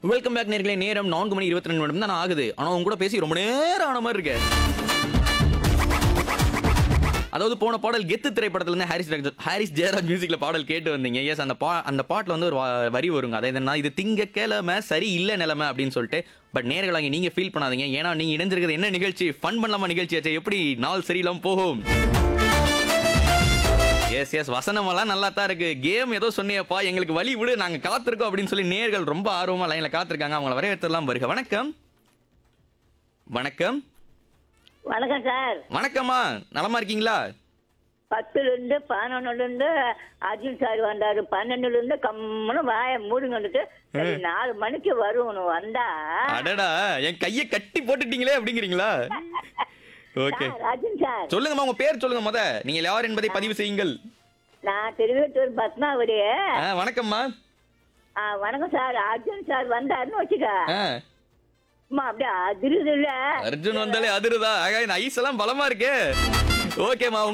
welcome back நேர்களே நேரம் நான்கு மணி இருபத்தி ரெண்டு நிமிடம் தான் ஆகுது ஆனா உங்க கூட பேசி ரொம்ப நேரம் ஆன மாதிரி இருக்கு அதாவது போன பாடல் கெத்து திரைப்படத்துல இருந்து ஹாரிஸ் ராஜ்- ஹாரிஸ் ஜெயராஜ் மியூசிக்ல பாடல் கேட்டு வந்தீங்க எஸ் அந்த பா அந்த பாட்டுல வந்து ஒரு வ- வரி வருங்க அதாவது என்ன இது திங்க கிழமை சரி இல்ல நிலைமை அப்படின்னு சொல்லிட்டு பட் நேர்களாங்க நீங்க ஃபீல் பண்ணாதீங்க ஏன்னா நீங்க இணைஞ்சிருக்கிறது என்ன நிகழ்ச்சி ஃபன் பண்ணலாமா நிகழ்ச்சி ஆச்சு எப்படி நாள் சரியில்லாம போகும் எஸ் எஸ் வசனமெல்லாம் நல்லா தான் இருக்கு கேம் ஏதோ சொன்னியப்பா எங்களுக்கு வழி விடு நாங்க காத்திருக்கோம் அப்படின்னு சொல்லி நேர்கள் ரொம்ப ஆர்வமா லைன்ல காத்திருக்காங்க அவங்கள வரவேற்றலாம் வருக வணக்கம் வணக்கம் வணக்கம் சார் வணக்கம்மா நலமா இருக்கீங்களா பத்துல இருந்து பதினொன்னுல இருந்து அர்ஜுன் சார் வந்தாரு பன்னெண்டுல இருந்து கம்முன்னு வாய மூடுங்கன்னுட்டு சரி நாலு மணிக்கு வருவணும் வந்தா அடடா என் கையை கட்டி போட்டுட்டீங்களே அப்படிங்கிறீங்களா ஓகே சார் அர்ஜுன் சார் சொல்லுங்கம்மா உங்க பேர் சொல்லுங்க முத நீங்க யார் என்பதை பதிவு செய்யுங்கள் நான் திருவேட்டூர் பத்மாவதி ஆ, வணக்கம்மா ஆ, வணக்கம் சார் அர்ஜுன் சார் வந்தாருன்னு வச்சுக்க ஆ, அம்மா அப்படியே அதிருது இல்ல அர்ஜுன் வந்தாலே அதிருதா ஆகா இந்த ஐஸ் எல்லாம் பலமா இருக்கு ஓகேம்மா